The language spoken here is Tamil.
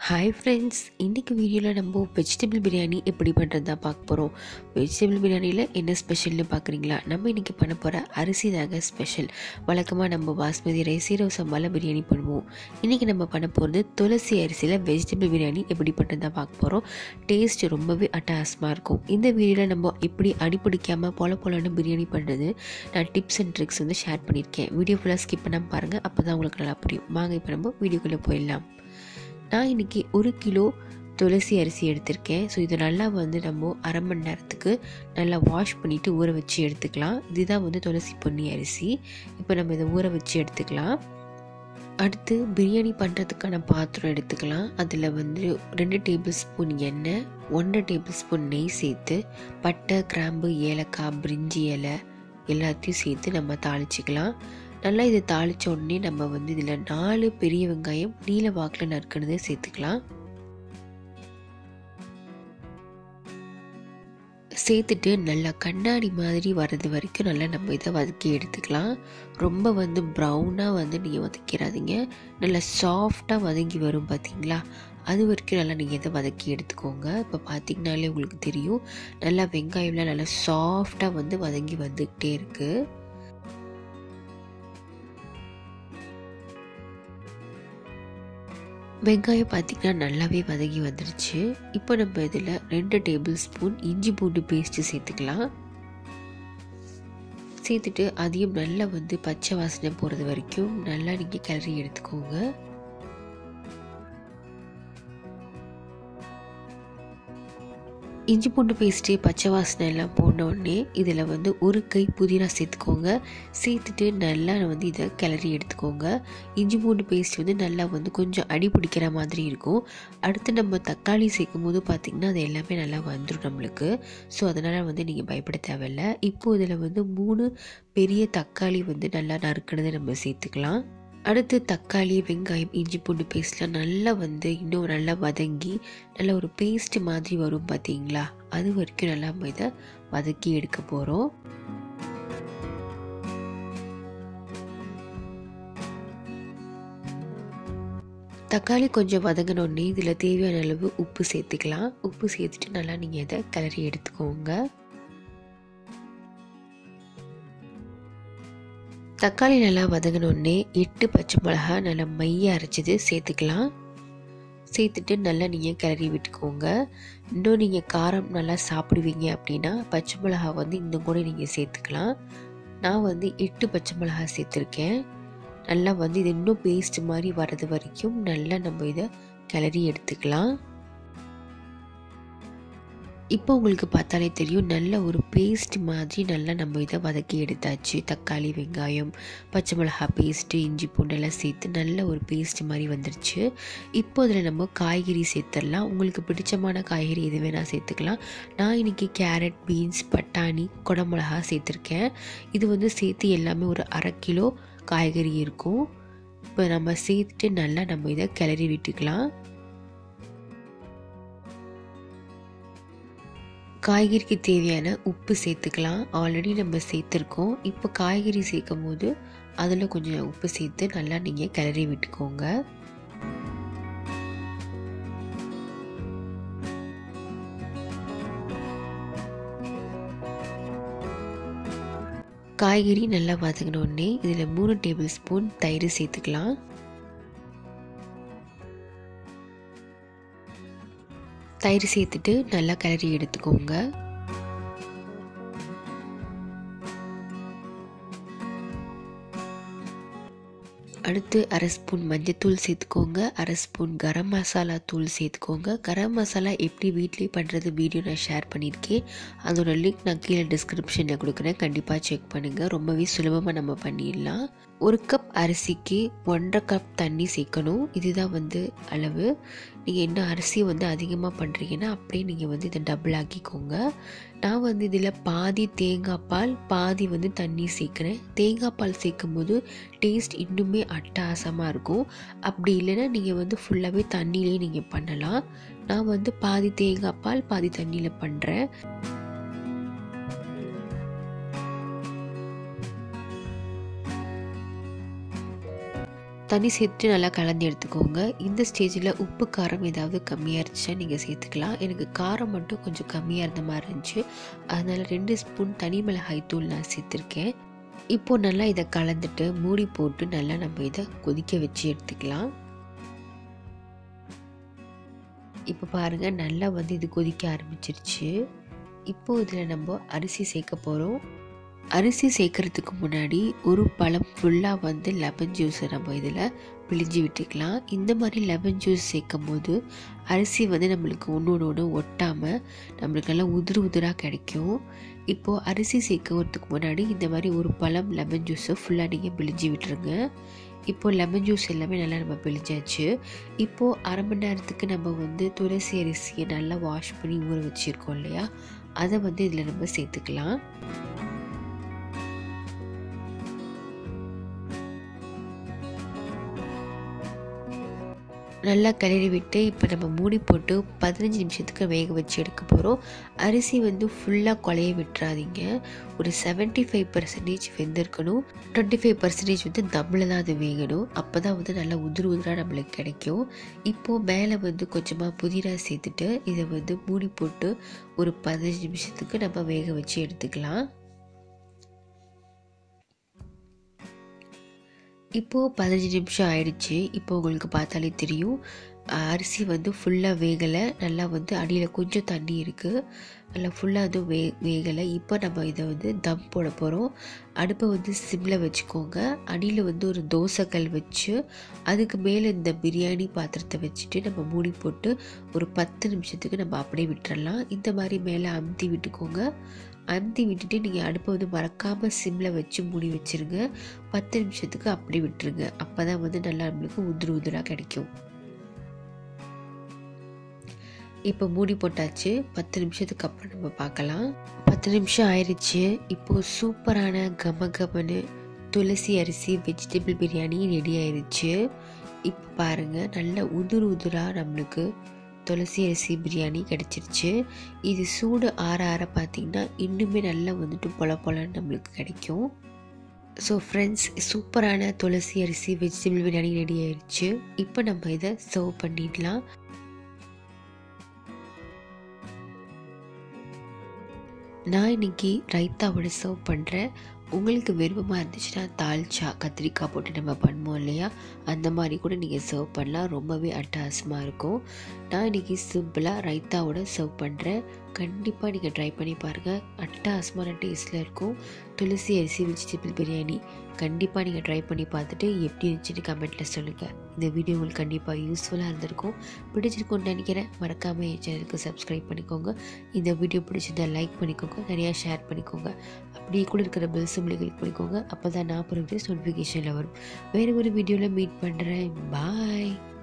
ஹாய் ஃப்ரெண்ட்ஸ் இன்றைக்கி வீடியோவில் நம்ம வெஜிடபிள் பிரியாணி எப்படி பண்ணுறது தான் பார்க்க போகிறோம் வெஜிடபிள் பிரியாணியில் என்ன ஸ்பெஷல்னு பார்க்குறீங்களா நம்ம இன்றைக்கி பண்ண போகிற அரிசி தாங்க ஸ்பெஷல் வழக்கமாக நம்ம பாஸ்மதி ரைஸ் சீரக சம்பாவில் பிரியாணி பண்ணுவோம் இன்றைக்கி நம்ம பண்ண போகிறது துளசி அரிசியில் வெஜிடபிள் பிரியாணி எப்படி பண்ணுறது தான் பார்க்க போகிறோம் டேஸ்ட் ரொம்பவே அட்டகாசமாக இருக்கும் இந்த வீடியோவில் நம்ம எப்படி அடிப்பிடிக்காமல் போல போலன்னு பிரியாணி பண்ணுறது நான் டிப்ஸ் அண்ட் ட்ரிக்ஸ் வந்து ஷேர் பண்ணியிருக்கேன் வீடியோ ஃபுல்லாக ஸ்கிப் பண்ணாமல் பாருங்கள் அப்போ தான் உங்களுக்கு நல்லா புரியும் வாங்க இப்போ நம்ம வீடியோக்குள்ளே போயிடலாம் நான் இன்றைக்கி ஒரு கிலோ துளசி அரிசி எடுத்திருக்கேன் ஸோ இதை நல்லா வந்து நம்ம அரை மணி நேரத்துக்கு நல்லா வாஷ் பண்ணிவிட்டு ஊற வச்சு எடுத்துக்கலாம் இதுதான் வந்து துளசி பொன்னி அரிசி இப்போ நம்ம இதை ஊற வச்சு எடுத்துக்கலாம் அடுத்து பிரியாணி பண்ணுறதுக்கான பாத்திரம் எடுத்துக்கலாம் அதில் வந்து ரெண்டு டேபிள் ஸ்பூன் எண்ணெய் ஒன்றரை டேபிள் ஸ்பூன் நெய் சேர்த்து பட்டை கிராம்பு ஏலக்காய் பிரிஞ்சி இலை எல்லாத்தையும் சேர்த்து நம்ம தாளிச்சிக்கலாம் நல்லா இதை தாளித்த உடனே நம்ம வந்து இதில் நாலு பெரிய வெங்காயம் நீல வாக்கில் நறுக்கினதை சேர்த்துக்கலாம் சேர்த்துட்டு நல்லா கண்ணாடி மாதிரி வர்றது வரைக்கும் நல்லா நம்ம இதை வதக்கி எடுத்துக்கலாம் ரொம்ப வந்து ப்ரௌனாக வந்து நீங்கள் வதக்கிறாதீங்க நல்லா சாஃப்டாக வதங்கி வரும் பார்த்தீங்களா அது வரைக்கும் நல்லா நீங்கள் இதை வதக்கி எடுத்துக்கோங்க இப்போ பார்த்தீங்கனாலே உங்களுக்கு தெரியும் நல்லா வெங்காயம்லாம் நல்லா சாஃப்டாக வந்து வதங்கி வந்துக்கிட்டே இருக்குது வெங்காயம் பார்த்திங்கன்னா நல்லாவே வதங்கி வந்துடுச்சு இப்போ நம்ம இதில் ரெண்டு டேபிள் ஸ்பூன் இஞ்சி பூண்டு பேஸ்ட்டு சேர்த்துக்கலாம் சேர்த்துட்டு அதையும் நல்லா வந்து பச்சை வாசனை போகிறது வரைக்கும் நல்லா நீங்கள் கிளறி எடுத்துக்கோங்க இஞ்சி பூண்டு பேஸ்ட்டு பச்சை வாசனை எல்லாம் போன உடனே இதில் வந்து ஒரு கை புதினா சேர்த்துக்கோங்க சேர்த்துட்டு நல்லா வந்து இதை கிளறி எடுத்துக்கோங்க இஞ்சி பூண்டு பேஸ்ட் வந்து நல்லா வந்து கொஞ்சம் அடி பிடிக்கிற மாதிரி இருக்கும் அடுத்து நம்ம தக்காளி சேர்க்கும் போது பார்த்திங்கன்னா அது எல்லாமே நல்லா வந்துடும் நம்மளுக்கு ஸோ அதனால் வந்து நீங்கள் பயப்பட தேவையில்ல இப்போது இதில் வந்து மூணு பெரிய தக்காளி வந்து நல்லா நறுக்கினதை நம்ம சேர்த்துக்கலாம் அடுத்து தக்காளி வெங்காயம் இஞ்சி பூண்டு பேஸ்ட்லாம் நல்லா வந்து இன்னும் நல்லா வதங்கி நல்லா ஒரு பேஸ்ட் மாதிரி வரும் பார்த்தீங்களா அது வரைக்கும் நல்லா நம்ம இதை வதக்கி எடுக்க போகிறோம் தக்காளி கொஞ்சம் வதங்கினோடனே இதில் தேவையான அளவு உப்பு சேர்த்துக்கலாம் உப்பு சேர்த்துட்டு நல்லா நீங்கள் இதை கிளறி எடுத்துக்கோங்க தக்காளி நல்லா வதங்கினோடனே எட்டு பச்சை மிளகா நல்லா மைய அரைச்சது சேர்த்துக்கலாம் சேர்த்துட்டு நல்லா நீங்கள் கிளறி விட்டுக்கோங்க இன்னும் நீங்கள் காரம் நல்லா சாப்பிடுவீங்க அப்படின்னா பச்சை மிளகா வந்து இன்னும் கூட நீங்கள் சேர்த்துக்கலாம் நான் வந்து எட்டு பச்சை மிளகா சேர்த்துருக்கேன் நல்லா வந்து இது இன்னும் பேஸ்ட் மாதிரி வர்றது வரைக்கும் நல்லா நம்ம இதை கிளறி எடுத்துக்கலாம் இப்போ உங்களுக்கு பார்த்தாலே தெரியும் நல்ல ஒரு பேஸ்ட் மாதிரி நல்லா நம்ம இதை வதக்கி எடுத்தாச்சு தக்காளி வெங்காயம் பச்சை மிளகா பேஸ்ட்டு இஞ்சி பூண்டெல்லாம் சேர்த்து நல்ல ஒரு பேஸ்ட் மாதிரி வந்துருச்சு இப்போ இதில் நம்ம காய்கறி சேர்த்துடலாம் உங்களுக்கு பிடிச்சமான காய்கறி எது வேணால் சேர்த்துக்கலாம் நான் இன்றைக்கி கேரட் பீன்ஸ் பட்டாணி குடமிளகா சேர்த்துருக்கேன் இது வந்து சேர்த்து எல்லாமே ஒரு அரை கிலோ காய்கறி இருக்கும் இப்போ நம்ம சேர்த்துட்டு நல்லா நம்ம இதை கிளறி விட்டுக்கலாம் காய்கறிக்கு தேவையான உப்பு சேர்த்துக்கலாம் ஆல்ரெடி நம்ம சேர்த்துருக்கோம் இப்போ காய்கறி சேர்க்கும் போது அதில் கொஞ்சம் உப்பு சேர்த்து நல்லா நீங்கள் கிளறி விட்டுக்கோங்க காய்கறி நல்லா வதங்கினோடனே இதில் மூணு டேபிள் ஸ்பூன் தயிர் சேர்த்துக்கலாம் தயிர் சேர்த்துட்டு நல்லா கிளறி எடுத்துக்கோங்க அடுத்து அரை ஸ்பூன் மஞ்சத்தூள் சேர்த்துக்கோங்க அரை ஸ்பூன் கரம் மசாலா தூள் சேர்த்துக்கோங்க கரம் மசாலா எப்படி வீட்லேயே பண்ணுறது வீடியோ நான் ஷேர் பண்ணியிருக்கேன் அதோட லிங்க் நான் கீழே டிஸ்கிரிப்ஷனில் கொடுக்குறேன் கண்டிப்பாக செக் பண்ணுங்கள் ரொம்பவே சுலபமாக நம்ம பண்ணிடலாம் ஒரு கப் அரிசிக்கு ஒன்றரை கப் தண்ணி சேர்க்கணும் இதுதான் வந்து அளவு நீங்கள் என்ன அரிசி வந்து அதிகமாக பண்ணுறீங்கன்னா அப்படியே நீங்கள் வந்து இதை டபுள் ஆக்கிக்கோங்க நான் வந்து இதில் பாதி தேங்காய் பால் பாதி வந்து தண்ணி சேர்க்குறேன் தேங்காய் பால் சேர்க்கும் போது டேஸ்ட் இன்னுமே அட்டகாசமாக இருக்கும் அப்படி இல்லைன்னா நீங்கள் வந்து ஃபுல்லாகவே தண்ணியிலே நீங்கள் பண்ணலாம் நான் வந்து பாதி தேங்காய் பால் பாதி தண்ணியில் பண்ணுறேன் தண்ணி சேர்த்து நல்லா கலந்து எடுத்துக்கோங்க இந்த ஸ்டேஜில் உப்பு காரம் ஏதாவது கம்மியாக இருந்துச்சுன்னா நீங்கள் சேர்த்துக்கலாம் எனக்கு காரம் மட்டும் கொஞ்சம் கம்மியாக இருந்த மாதிரி இருந்துச்சு அதனால் ரெண்டு ஸ்பூன் தனி மிளகாய் தூள் நான் சேர்த்துருக்கேன் இப்போது நல்லா இதை கலந்துட்டு மூடி போட்டு நல்லா நம்ம இதை கொதிக்க வச்சு எடுத்துக்கலாம் இப்போ பாருங்கள் நல்லா வந்து இது கொதிக்க ஆரம்பிச்சிருச்சு இப்போது இதில் நம்ம அரிசி சேர்க்க போகிறோம் அரிசி சேர்க்கறதுக்கு முன்னாடி ஒரு பழம் ஃபுல்லாக வந்து லெமன் ஜூஸை நம்ம இதில் பிழிஞ்சு விட்டுக்கலாம் இந்த மாதிரி லெமன் ஜூஸ் சேர்க்கும் போது அரிசி வந்து நம்மளுக்கு ஒன்றோட ஒன்று ஒட்டாமல் நம்மளுக்கு நல்லா உதிர் உதிராக கிடைக்கும் இப்போது அரிசி சேர்க்கறதுக்கு முன்னாடி இந்த மாதிரி ஒரு பழம் லெமன் ஜூஸை ஃபுல்லாக நீங்கள் பிழிஞ்சு விட்டுருங்க இப்போது லெமன் ஜூஸ் எல்லாமே நல்லா நம்ம பிழிஞ்சாச்சு இப்போது அரை மணி நேரத்துக்கு நம்ம வந்து துளசி அரிசியை நல்லா வாஷ் பண்ணி ஊற வச்சுருக்கோம் இல்லையா அதை வந்து இதில் நம்ம சேர்த்துக்கலாம் நல்லா கிளறி விட்டு இப்போ நம்ம மூடி போட்டு பதினஞ்சு நிமிஷத்துக்கு வேக வச்சு எடுக்க போகிறோம் அரிசி வந்து ஃபுல்லாக குழைய விட்டுறாதீங்க ஒரு செவன்ட்டி ஃபைவ் பர்சன்டேஜ் வெந்திருக்கணும் டுவெண்ட்டி ஃபைவ் பர்சன்டேஜ் வந்து நம்மள தான் அது வேகணும் அப்போ தான் வந்து நல்லா உதிர் உதிராக நம்மளுக்கு கிடைக்கும் இப்போது மேலே வந்து கொஞ்சமாக புதினா சேர்த்துட்டு இதை வந்து மூடி போட்டு ஒரு பதினஞ்சு நிமிஷத்துக்கு நம்ம வேக வச்சு எடுத்துக்கலாம் இப்போது பதினஞ்சு நிமிஷம் ஆயிடுச்சு இப்போ உங்களுக்கு பார்த்தாலே தெரியும் அரிசி வந்து ஃபுல்லாக வேகலை நல்லா வந்து அடியில் கொஞ்சம் தண்ணி இருக்குது நல்லா ஃபுல்லாக அது வே வேகலை இப்போ நம்ம இதை வந்து தம் போட போகிறோம் அடுப்பை வந்து சிம்மில் வச்சுக்கோங்க அடியில் வந்து ஒரு தோசைக்கல் வச்சு அதுக்கு மேலே இந்த பிரியாணி பாத்திரத்தை வச்சுட்டு நம்ம மூடி போட்டு ஒரு பத்து நிமிஷத்துக்கு நம்ம அப்படியே விட்டுறலாம் இந்த மாதிரி மேலே அமுத்தி விட்டுக்கோங்க அமுத்தி விட்டுட்டு நீங்கள் அடுப்பை வந்து மறக்காமல் சிம்மில் வச்சு மூடி வச்சுருங்க பத்து நிமிஷத்துக்கு அப்படி விட்டுருங்க அப்போ தான் வந்து நல்லா நம்மளுக்கு உதிர் உதிராக கிடைக்கும் இப்போ மூடி போட்டாச்சு பத்து நிமிஷத்துக்கு அப்புறம் நம்ம பார்க்கலாம் பத்து நிமிஷம் ஆயிடுச்சு இப்போது சூப்பரான கம கமனு துளசி அரிசி வெஜிடபிள் பிரியாணி ரெடி ஆயிடுச்சு இப்போ பாருங்கள் நல்ல உதிர் உதிராக நம்மளுக்கு துளசி அரிசி பிரியாணி கிடச்சிருச்சு இது சூடு ஆற ஆற பார்த்திங்கன்னா இன்னுமே நல்லா வந்துட்டு பொல பொலன்னு நம்மளுக்கு கிடைக்கும் ஸோ ஃப்ரெண்ட்ஸ் சூப்பரான துளசி அரிசி வெஜிடபிள் பிரியாணி ரெடி ஆயிடுச்சு இப்போ நம்ம இதை சர்வ் பண்ணிடலாம் நான் இன்னைக்கு ரைத்தாவோட சர்வ் பண்ணுறேன் உங்களுக்கு விருப்பமாக இருந்துச்சுன்னா தால்ச்சா கத்திரிக்காய் போட்டு நம்ம பண்ணுவோம் இல்லையா அந்த மாதிரி கூட நீங்கள் சர்வ் பண்ணலாம் ரொம்பவே அட்டகாசமாக இருக்கும் நான் இன்றைக்கி சிம்பிளாக ரைத்தாவோட சர்வ் பண்ணுறேன் கண்டிப்பாக நீங்கள் ட்ரை பண்ணி பாருங்கள் அட்டகாசமான டேஸ்ட்டில் இருக்கும் துளசி அரிசி வெஜிடபிள் பிரியாணி கண்டிப்பாக நீங்கள் ட்ரை பண்ணி பார்த்துட்டு எப்படி இருந்துச்சுன்னு கமெண்ட்டில் சொல்லுங்கள் இந்த வீடியோ உங்களுக்கு கண்டிப்பாக யூஸ்ஃபுல்லாக இருந்திருக்கும் பிடிச்சிருக்கும்னு நினைக்கிறேன் மறக்காமல் என் சேனலுக்கு சப்ஸ்கிரைப் பண்ணிக்கோங்க இந்த வீடியோ பிடிச்சிருந்தா லைக் பண்ணிக்கோங்க நிறையா ஷேர் பண்ணிக்கோங்க அப்படியே கூட இருக்கிற பெல் சிம்மில் கிளிக் பண்ணிக்கோங்க அப்போ தான் நான் போகிற வீடியோஸ் நோட்டிஃபிகேஷனில் வரும் வேறு ஒரு வீடியோவில் மீட் பண்ணுறேன் பாய்